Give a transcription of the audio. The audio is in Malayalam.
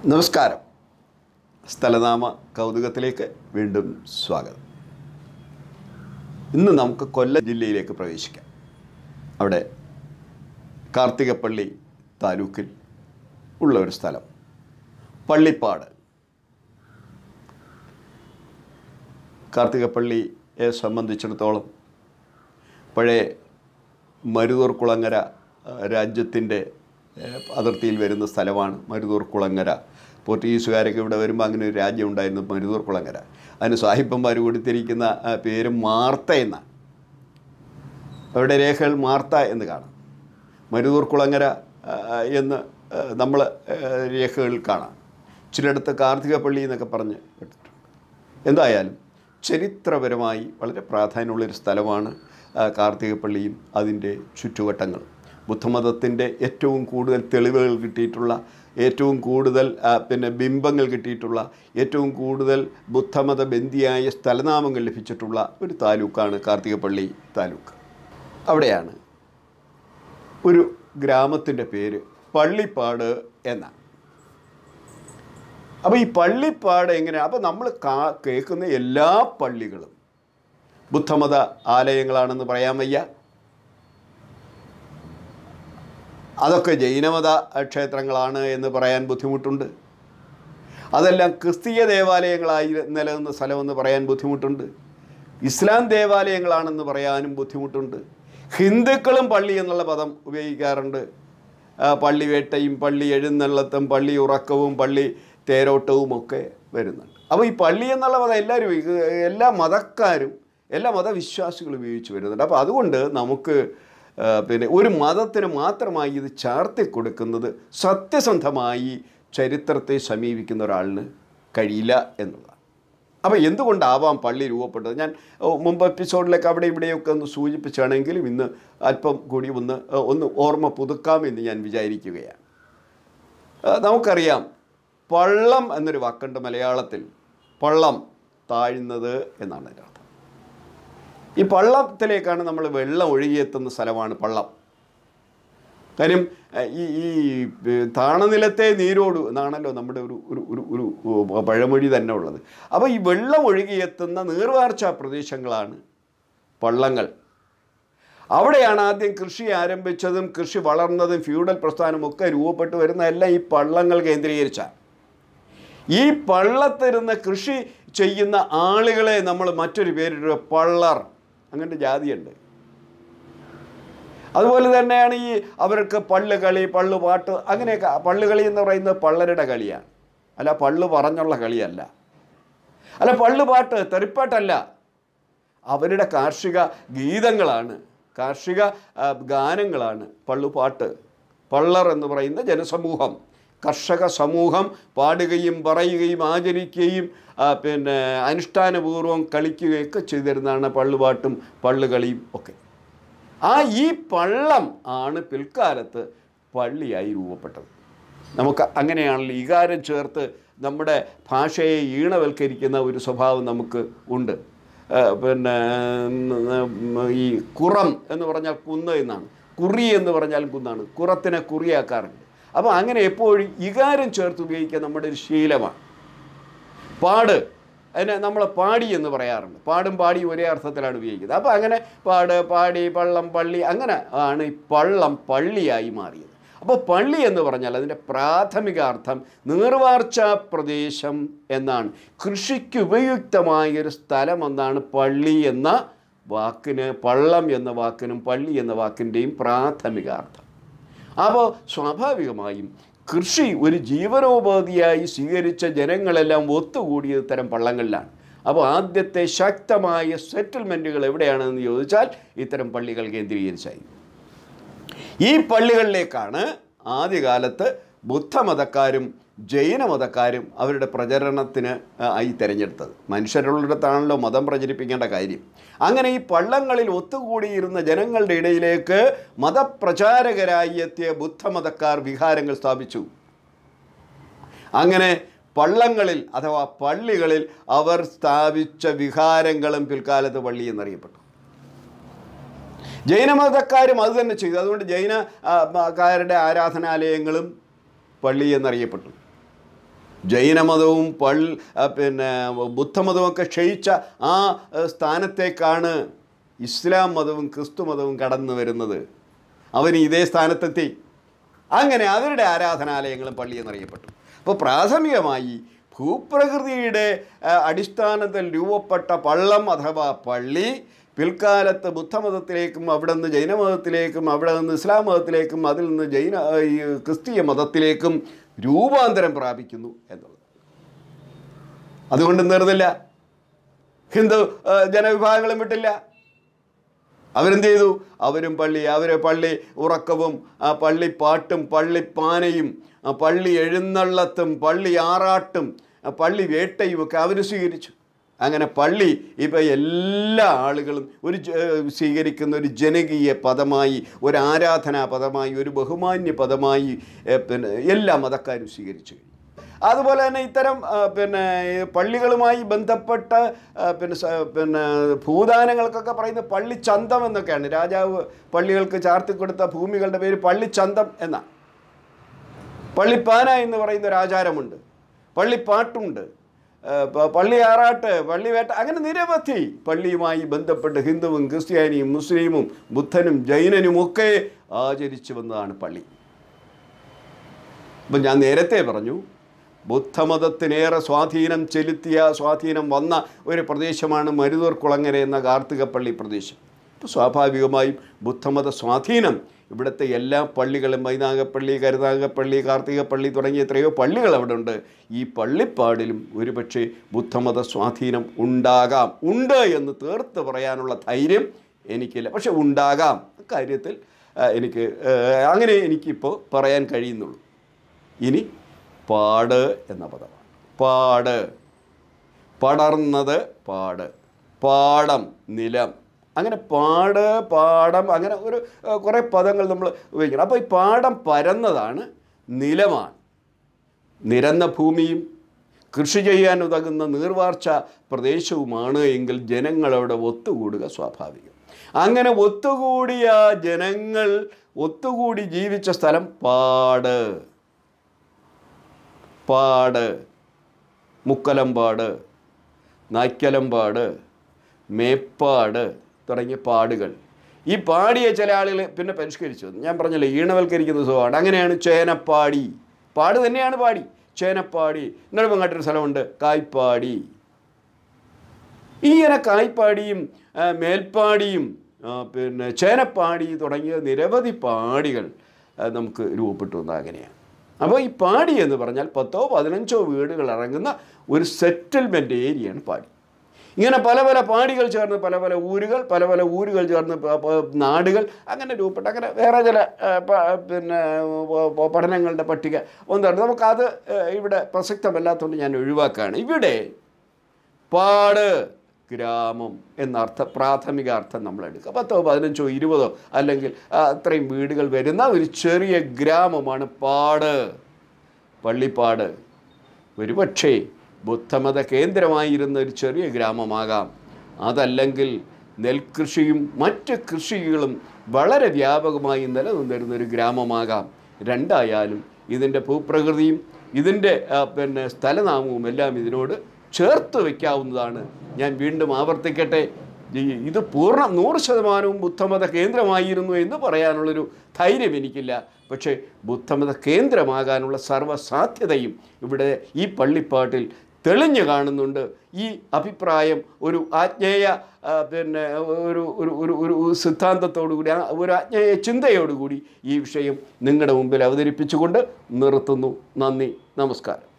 നമസ്കാരം സ്ഥലനാമ കൗതുകത്തിലേക്ക് വീണ്ടും സ്വാഗതം ഇന്ന് നമുക്ക് കൊല്ലം ജില്ലയിലേക്ക് പ്രവേശിക്കാം അവിടെ കാർത്തികപ്പള്ളി താലൂക്കിൽ ഉള്ള ഒരു സ്ഥലം പള്ളിപ്പാട് കാർത്തികപ്പള്ളിയെ സംബന്ധിച്ചിടത്തോളം പഴയ മരുതൂർ കുളങ്ങര രാജ്യത്തിൻ്റെ അതിർത്തിയിൽ വരുന്ന സ്ഥലമാണ് മരുതൂർ കുളങ്ങര പോർച്ചുഗീസുകാരൊക്കെ ഇവിടെ വരുമ്പോൾ അങ്ങനെ ഒരു രാജ്യം ഉണ്ടായിരുന്നു മരുതൂർ കുളങ്ങര അതിന് സാഹിബന്മാർ കൊടുത്തിരിക്കുന്ന ആ, പേര് മാർത്ത എന്നാണ് അവരുടെ രേഖകൾ മാർത്ത എന്ന് കാണാം മരുതൂർ കുളങ്ങര ആ, എന്ന് നമ്മൾ രേഖകളിൽ കാണാം ചിലയിടത്ത് കാർത്തികപ്പള്ളി എന്നൊക്കെ പറഞ്ഞ് കേട്ടിട്ടുണ്ട് എന്തായാലും ചരിത്രപരമായി വളരെ പ്രാധാന്യമുള്ളൊരു സ്ഥലമാണ് ആ, കാർത്തികപ്പള്ളിയും അതിൻ്റെ ചുറ്റുവട്ടങ്ങളും ബുദ്ധമതത്തിൻ്റെ ഏറ്റവും കൂടുതൽ തെളിവുകൾ കിട്ടിയിട്ടുള്ള ഏറ്റവും കൂടുതൽ ആ, പിന്നെ ബിംബങ്ങൾ കിട്ടിയിട്ടുള്ള ഏറ്റവും കൂടുതൽ ബുദ്ധമത ബന്ധിയായ സ്ഥലനാമങ്ങൾ ലഭിച്ചിട്ടുള്ള ഒരു താലൂക്കാണ് കാർത്തികപ്പള്ളി താലൂക്ക് അവിടെയാണ് ഒരു ഗ്രാമത്തിൻ്റെ പേര് പള്ളിപ്പാട് എന്നാണ് അപ്പോൾ ഈ പള്ളിപ്പാട് എങ്ങനെയാണ് അപ്പോൾ നമ്മൾ കാ കേൾക്കുന്ന എല്ലാ പള്ളികളും ബുദ്ധമത ആലയങ്ങളാണെന്ന് പറയാൻ വയ്യ അതൊക്കെ ജൈനമത ക്ഷേത്രങ്ങളാണ് എന്ന് പറയാൻ ബുദ്ധിമുട്ടുണ്ട് അതെല്ലാം ക്രിസ്തീയ ദേവാലയങ്ങളായി നിലനിന്ന സ്ഥലമെന്ന് പറയാൻ ബുദ്ധിമുട്ടുണ്ട് ഇസ്ലാം ദേവാലയങ്ങളാണെന്ന് പറയാനും ബുദ്ധിമുട്ടുണ്ട് ഹിന്ദുക്കളും പള്ളി എന്നുള്ള പദം ഉപയോഗിക്കാറുണ്ട് ആ, പള്ളി വേട്ടയും പള്ളി എഴുന്നള്ളത്തും പള്ളി ഉറക്കവും പള്ളി തേരോട്ടവും ഒക്കെ വരുന്നുണ്ട് അപ്പോൾ ഈ പള്ളി എന്നുള്ള പദം എല്ലാവരും ഉപയോഗിക്കുക- എല്ലാ മതക്കാരും എല്ലാ മതവിശ്വാസികളും ഉപയോഗിച്ച് വരുന്നുണ്ട് അപ്പോൾ അതുകൊണ്ട് നമുക്ക് ആ, പിന്നെ ഒരു മതത്തിന് മാത്രമായി ഇത് ചാർത്തി കൊടുക്കുന്നത് സത്യസന്ധമായി ചരിത്രത്തെ സമീപിക്കുന്ന ഒരാളിന് കഴിയില്ല എന്നുള്ളതാണ് അപ്പോൾ എന്തുകൊണ്ടാവാം പള്ളി രൂപപ്പെട്ടത് ഞാൻ ഓ, മുമ്പ് എപ്പിസോഡിലൊക്കെ അവിടെ ഇവിടെയൊക്കെ ഒന്ന് സൂചിപ്പിച്ചാണെങ്കിലും ഇന്ന് അല്പം കൂടി ഒന്ന് ആ, ഒന്ന് ഓർമ്മ പുതുക്കാമെന്ന് ഞാൻ വിചാരിക്കുകയാണ് ആ, നമുക്കറിയാം പള്ളം എന്നൊരു വാക്കുണ്ട് മലയാളത്തിൽ പള്ളം താഴ്ന്നത് എന്നാണ് അതിൻ്റെ അർത്ഥം ഈ പള്ളത്തിലേക്കാണ് നമ്മൾ വെള്ളം ഒഴുകിയെത്തുന്ന സ്ഥലമാണ് പള്ളം കാര്യം ഏഹ്, ഈ ഈ ഏഹ്, താണനിലത്തെ നീരോട് എന്നാണല്ലോ നമ്മുടെ ഒരു ഒരു ഒരു ഒരു ഉ- പഴമൊഴി തന്നെ ഉള്ളത് അപ്പോൾ ഈ വെള്ളം ഒഴുകിയെത്തുന്ന നീർവാർച്ച പ്രദേശങ്ങളാണ് പള്ളങ്ങൾ അവിടെയാണ് ആദ്യം കൃഷി ആരംഭിച്ചതും കൃഷി വളർന്നതും ഫ്യൂഡൽ പ്രസ്ഥാനവും ഒക്കെ രൂപപ്പെട്ടു വരുന്ന എല്ലാം ഈ പള്ളങ്ങൾ കേന്ദ്രീകരിച്ചാണ് ഈ പള്ളത്തിരുന്ന് കൃഷി ചെയ്യുന്ന ആളുകളെ നമ്മൾ മറ്റൊരു പേരിട്ട് പള്ളർ അങ്ങനത്തെ ജാതിയുണ്ട് അതുപോലെ തന്നെയാണ് ഈ അവർക്ക് പള്ളു കളി പള്ളു പാട്ട് അങ്ങനെയൊക്കെ പള്ളു കളി എന്ന് പറയുന്നത് പള്ളരുടെ കളിയാണ് അല്ല പള്ളു പറഞ്ഞുള്ള കളിയല്ല അല്ല പള്ളു പാട്ട് തെറിപ്പാട്ടല്ല അവരുടെ കാർഷിക ഗീതങ്ങളാണ് കാർഷിക ആ, ഗാനങ്ങളാണ് പള്ളുപാട്ട് പള്ളർ എന്ന് പറയുന്ന ജനസമൂഹം കർഷക സമൂഹം പാടുകയും പറയുകയും ആചരിക്കുകയും ആ, പിന്നെ അനുഷ്ഠാനപൂർവ്വം കളിക്കുകയൊക്കെ ചെയ്തിരുന്നതാണ് പള്ളുപാട്ടും പള്ളുകളിയും ഒക്കെ ആ ഈ പള്ളം ആണ് പിൽക്കാലത്ത് പള്ളിയായി രൂപപ്പെട്ടത് നമുക്ക് അങ്ങനെയാണല്ലോ ഇകാരം ചേർത്ത് നമ്മുടെ ഭാഷയെ ഈണവൽക്കരിക്കുന്ന ഒരു സ്വഭാവം നമുക്ക് ഉണ്ട് ആ, പിന്നെ ഉം, ഈ കുറം എന്ന് പറഞ്ഞാൽ കുന്ന് എന്നാണ് കുറി എന്ന് പറഞ്ഞാൽ കുന്നാണ് കുറത്തിനെ കുറിയാക്കാറുണ്ട് അപ്പോൾ അങ്ങനെ എപ്പോഴും ഇകാരം ചേർത്ത് ഉപയോഗിക്കാൻ നമ്മുടെ ഒരു ശീലമാണ് പാട് അതിനെ നമ്മൾ പാടി എന്ന് പറയാറുണ്ട് പാടും പാടി ഒരേ അർത്ഥത്തിലാണ് ഉപയോഗിക്കുന്നത് അപ്പോൾ അങ്ങനെ പാട് പാടി പള്ളം പള്ളി അങ്ങനെ ആണ് ഈ പള്ളം പള്ളിയായി മാറിയത് അപ്പോൾ പള്ളി എന്ന് പറഞ്ഞാൽ അതിൻ്റെ പ്രാഥമിക അർത്ഥം നീർവാർച്ച പ്രദേശം എന്നാണ് കൃഷിക്ക് ഉപയുക്തമായ ഒരു സ്ഥലം എന്നാണ് പള്ളി എന്ന വാക്കിന് പള്ളം എന്ന വാക്കിനും പള്ളി എന്ന വാക്കിൻ്റെയും പ്രാഥമിക അർത്ഥം അപ്പോൾ സ്വാഭാവികമായും കൃഷി ഒരു ജീവനോപാധിയായി സ്വീകരിച്ച ജനങ്ങളെല്ലാം ഒത്തുകൂടിയത് ഇത്തരം പള്ളങ്ങളിലാണ് അപ്പോൾ ആദ്യത്തെ ശക്തമായ സെറ്റിൽമെൻറ്റുകൾ എവിടെയാണെന്ന് ചോദിച്ചാൽ ഇത്തരം പള്ളികൾ കേന്ദ്രീകരിച്ചായി ഈ പള്ളികളിലേക്കാണ് ആദ്യകാലത്ത് ബുദ്ധമതക്കാരും ജൈനമതക്കാരും അവരുടെ പ്രചരണത്തിന് ആ, ആയി തിരഞ്ഞെടുത്തത് മനുഷ്യരുള്ളിടത്താണല്ലോ മതം പ്രചരിപ്പിക്കേണ്ട കാര്യം അങ്ങനെ ഈ പള്ളങ്ങളിൽ ഒത്തുകൂടിയിരുന്ന ജനങ്ങളുടെ ഇടയിലേക്ക് മതപ്രചാരകരായി എത്തിയ ബുദ്ധമതക്കാർ വിഹാരങ്ങൾ സ്ഥാപിച്ചു അങ്ങനെ പള്ളങ്ങളിൽ അഥവാ പള്ളികളിൽ അവർ സ്ഥാപിച്ച വിഹാരങ്ങളും പിൽക്കാലത്ത് പള്ളി എന്നറിയപ്പെട്ടു ജൈനമതക്കാരും അത് തന്നെ ചെയ്തു അതുകൊണ്ട് ജൈന ആ, മ- കാരുടെ ആരാധനാലയങ്ങളും പള്ളി എന്നറിയപ്പെട്ടു ജൈനമതവും പൾ ആ, പിന്നെ ബുദ്ധമതവും ഒക്കെ ക്ഷയിച്ച ആ ആ, സ്ഥാനത്തേക്കാണ് ഇസ്ലാം മതവും ക്രിസ്തു മതവും കടന്നു വരുന്നത് അവന് ഇതേ സ്ഥാനത്തെത്തി അങ്ങനെ അവരുടെ ആരാധനാലയങ്ങളും പള്ളി എന്നറിയപ്പെട്ടു അപ്പോൾ പ്രാഥമികമായി ഭൂപ്രകൃതിയുടെ ആ, അടിസ്ഥാനത്തിൽ രൂപപ്പെട്ട പള്ളം അഥവാ പള്ളി പിൽക്കാലത്ത് ബുദ്ധമതത്തിലേക്കും അവിടെ നിന്ന് ജൈനമതത്തിലേക്കും അവിടെ നിന്ന് ഇസ്ലാം മതത്തിലേക്കും അതിൽ നിന്ന് ജൈന ആ, ഈ ക്രിസ്തീയ മതത്തിലേക്കും രൂപാന്തരം പ്രാപിക്കുന്നു എന്നുള്ളത് അതുകൊണ്ട് നിർന്നില്ല ഹിന്ദു ആ, ജനവിഭാഗങ്ങളും വിട്ടില്ല അവരെന്ത് ചെയ്തു അവരും പള്ളി അവർ പള്ളി ഉറക്കവും ആ പള്ളി പാട്ടും പള്ളിപ്പാനയും ആ പള്ളി എഴുന്നള്ളത്തും പള്ളി ആറാട്ടും ആ പള്ളി വേട്ടയും ഒക്കെ അവർ സ്വീകരിച്ചു അങ്ങനെ പള്ളി ഇപ്പോൾ എല്ലാ ആളുകളും ഒരു ജ- സ്വീകരിക്കുന്ന ഒരു ജനകീയ പദമായി ഒരു ആരാധനാ പദമായി ഒരു ബഹുമാന്യ പദമായി ഏ, പിന്നെ എല്ലാ മതക്കാരും സ്വീകരിച്ചു കഴിഞ്ഞു അതുപോലെ തന്നെ ഇത്തരം ആ, പിന്നെ ഈ പള്ളികളുമായി ബന്ധപ്പെട്ട ആ, പിന്നെ സ- പിന്നെ ഭൂദാനങ്ങൾക്കൊക്കെ പറയുന്ന പള്ളിച്ചന്തം എന്നൊക്കെയാണ് രാജാവ് പള്ളികൾക്ക് ചാർത്തിക്കൊടുത്ത ഭൂമികളുടെ പേര് പള്ളിച്ചന്തം എന്നാണ് പള്ളിപ്പാന എന്ന് പറയുന്ന ഒരു ആചാരമുണ്ട് പള്ളിപ്പാട്ടുണ്ട് ആ, പ- പള്ളി ആറാട്ട് പള്ളി വേട്ട അങ്ങനെ നിരവധി പള്ളിയുമായി ബന്ധപ്പെട്ട് ഹിന്ദുവും ക്രിസ്ത്യാനിയും മുസ്ലിമും ബുദ്ധനും ജൈനനും ഒക്കെ ആചരിച്ചു വന്നതാണ് പള്ളി അപ്പം ഞാൻ നേരത്തെ പറഞ്ഞു ബുദ്ധമതത്തിനേറെ സ്വാധീനം ചെലുത്തിയ സ്വാധീനം വന്ന ഒരു പ്രദേശമാണ് മരുതൂർ കുളങ്ങര എന്ന കാർത്തികപ്പള്ളി പ്രദേശം അപ്പോൾ സ്വാഭാവികമായും ബുദ്ധമത സ്വാധീനം ഇവിടുത്തെ എല്ലാ പള്ളികളും മൈനാഗപ്പള്ളി കരുനാഗപ്പള്ളി കാർത്തികപ്പള്ളി തുടങ്ങിയ എത്രയോ പള്ളികൾ അവിടെ ഉണ്ട് ഈ പള്ളിപ്പാടിലും ഒരുപക്ഷെ ബുദ്ധമത സ്വാധീനം ഉണ്ടാകാം ഉണ്ട് എന്ന് തീർത്ത് പറയാനുള്ള ധൈര്യം എനിക്കില്ല പക്ഷെ ഉണ്ടാകാം കാര്യത്തിൽ ആ, എനിക്ക് ആ, അങ്ങനെ എനിക്കിപ്പോൾ പറയാൻ കഴിയുന്നുള്ളൂ ഇനി പാട് എന്ന പദമാണ് പാട് പടർന്നത് പാട് പാടം നിലം അങ്ങനെ പാട് പാടം അങ്ങനെ ഒരു ഏഹ്, കുറേ പദങ്ങൾ നമ്മൾ ഉപയോഗിക്കണം അപ്പോൾ ഈ പാടം പരന്നതാണ് നിലമാണ് നിരന്ന ഭൂമിയും കൃഷി ചെയ്യാൻ ഉതകുന്ന നീർവാർച്ച പ്രദേശവുമാണ് എങ്കിൽ ജനങ്ങളവിടെ ഒത്തുകൂടുക സ്വാഭാവികം അങ്ങനെ ഒത്തുകൂടിയ ജനങ്ങൾ ഒത്തുകൂടി ജീവിച്ച സ്ഥലം പാട് പാട് മുക്കലമ്പാട് നായ്ക്കലമ്പാട് മേപ്പാട് തുടങ്ങിയ പാടുകൾ ഈ പാടിയ ചില ആളുകൾ പിന്നെ പരിഷ്കരിച്ചു ഞാൻ പറഞ്ഞല്ലോ ഈണവൽക്കരിക്കുന്ന സ്വഭാവമാണ് അങ്ങനെയാണ് ചേനപ്പാടി പാട് തന്നെയാണ് പാടി ചേനപ്പാടി എന്നിട്ട് അങ്ങോട്ടൊരു സ്ഥലമുണ്ട് കായ്പാടി ഇങ്ങനെ കായ്പാടിയും ആ, മേൽപ്പാടിയും ആ, പിന്നെ ചേനപ്പാടി തുടങ്ങിയ നിരവധി പാടികൾ ആ, നമുക്ക് രൂപപ്പെട്ടു വന്നത് അങ്ങനെയാണ് അപ്പോൾ ഈ പാടി എന്ന് പറഞ്ഞാൽ പത്തോ പതിനഞ്ചോ വീടുകൾ ഇറങ്ങുന്ന ഒരു സെറ്റിൽമെൻറ്റ് ഏരിയയാണ് പാടി ഇങ്ങനെ പല പല പാടികൾ ചേർന്ന് പല പല ഊരുകൾ പല പല ഊരുകൾ ചേർന്ന് പ- പ- നാടുകൾ അങ്ങനെ രൂപപ്പെട്ട അങ്ങനെ വേറെ ചില ആ, പ- പിന്നെ പ- പ- പഠനങ്ങളുടെ പട്ടിക ഒന്നാണ് നമുക്കത് ആ, ഇവിടെ പ്രസക്തമല്ലാത്തതുകൊണ്ട് ഞാൻ ഒഴിവാക്കുകയാണ് ഇവിടെ പാട് ഗ്രാമം എന്ന അർത്ഥ പ്രാഥമിക അർത്ഥം നമ്മൾ എടുക്കുക പത്തോ പതിനഞ്ചോ ഇരുപതോ അല്ലെങ്കിൽ ആ, അത്രയും വീടുകൾ വരുന്ന ഒരു ചെറിയ ഗ്രാമമാണ് പാട് പള്ളിപ്പാട് ഒരുപക്ഷേ ബുദ്ധമത കേന്ദ്രമായിരുന്ന ഒരു ചെറിയ ഗ്രാമമാകാം അതല്ലെങ്കിൽ നെൽകൃഷിയും മറ്റ് കൃഷികളും വളരെ വ്യാപകമായി നിലനിന്നിരുന്ന ഒരു ഗ്രാമമാകാം രണ്ടായാലും ഇതിൻ്റെ ഭൂപ്രകൃതിയും ഇതിൻ്റെ ആ, പിന്നെ സ്ഥലനാമവും എല്ലാം ഇതിനോട് ചേർത്ത് വയ്ക്കാവുന്നതാണ് ഞാൻ വീണ്ടും ആവർത്തിക്കട്ടെ ഈ- ഇത് പൂർണ്ണ നൂറ് ശതമാനവും ബുദ്ധമത കേന്ദ്രമായിരുന്നു എന്ന് പറയാനുള്ളൊരു ധൈര്യം എനിക്കില്ല പക്ഷേ ബുദ്ധമത കേന്ദ്രമാകാനുള്ള സർവ്വസാധ്യതയും ഇവിടെ ഈ പള്ളിപ്പാട്ടിൽ തെളിഞ്ഞു കാണുന്നുണ്ട് ഈ അഭിപ്രായം ഒരു ആജ്ഞേയ ആ, പിന്നെ ഒരു ഒരു ഒരു ഒരു സിദ്ധാന്തത്തോടു കൂടി ആ ഒരു ആജ്ഞേയ ചിന്തയോടുകൂടി ഈ വിഷയം നിങ്ങളുടെ മുമ്പിൽ അവതരിപ്പിച്ചുകൊണ്ട് നിർത്തുന്നു നന്ദി നമസ്കാരം